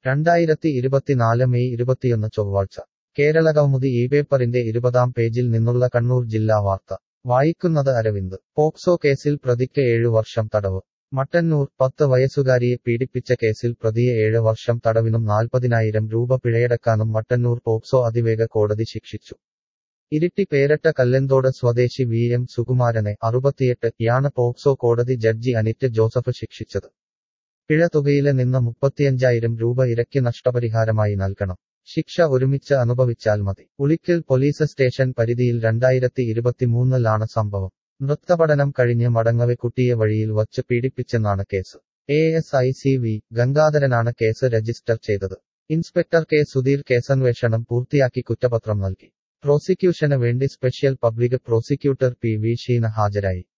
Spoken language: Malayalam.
രണ്ടായിരത്തി ഇരുപത്തിനാല് മെയ് ഇരുപത്തിയൊന്ന് ചൊവ്വാഴ്ച കേരള കൗമുദി ഈ പേപ്പറിന്റെ ഇരുപതാം പേജിൽ നിന്നുള്ള കണ്ണൂർ ജില്ലാ വാർത്ത വായിക്കുന്നത് അരവിന്ദ് പോക്സോ കേസിൽ പ്രതിക്ക് ഏഴു വർഷം തടവ് മട്ടന്നൂർ പത്ത് വയസ്സുകാരിയെ പീഡിപ്പിച്ച കേസിൽ പ്രതിയെ ഏഴ് വർഷം തടവിനും നാൽപ്പതിനായിരം രൂപ പിഴയടക്കാനും മട്ടന്നൂർ പോക്സോ അതിവേഗ കോടതി ശിക്ഷിച്ചു ഇരിട്ടി പേരട്ട കല്ലന്തോട് സ്വദേശി വി എം സുകുമാരനെ അറുപത്തിയെട്ട് യാണ് പോക്സോ കോടതി ജഡ്ജി അനിറ്റ് ജോസഫ് ശിക്ഷിച്ചത് പിഴ തുകയിലെ നിന്ന് മുപ്പത്തിയഞ്ചായിരം രൂപ ഇരയ്ക്ക് നഷ്ടപരിഹാരമായി നൽകണം ശിക്ഷ ഒരുമിച്ച് അനുഭവിച്ചാൽ മതി ഉളിക്കൽ പോലീസ് സ്റ്റേഷൻ പരിധിയിൽ രണ്ടായിരത്തി ഇരുപത്തിമൂന്നിലാണ് സംഭവം നൃത്തപഠനം കഴിഞ്ഞ് മടങ്ങവെ കുട്ടിയെ വഴിയിൽ വച്ച് പീഡിപ്പിച്ചെന്നാണ് case A S I C V ഗംഗാധരനാണ് കേസ് രജിസ്റ്റർ ചെയ്തത് ഇൻസ്പെക്ടർ കെ സുധീർ കേസന്വേഷണം പൂർത്തിയാക്കി കുറ്റപത്രം നൽകി പ്രോസിക്യൂഷന് വേണ്ടി special public prosecutor P V Sheena ഹാജരായി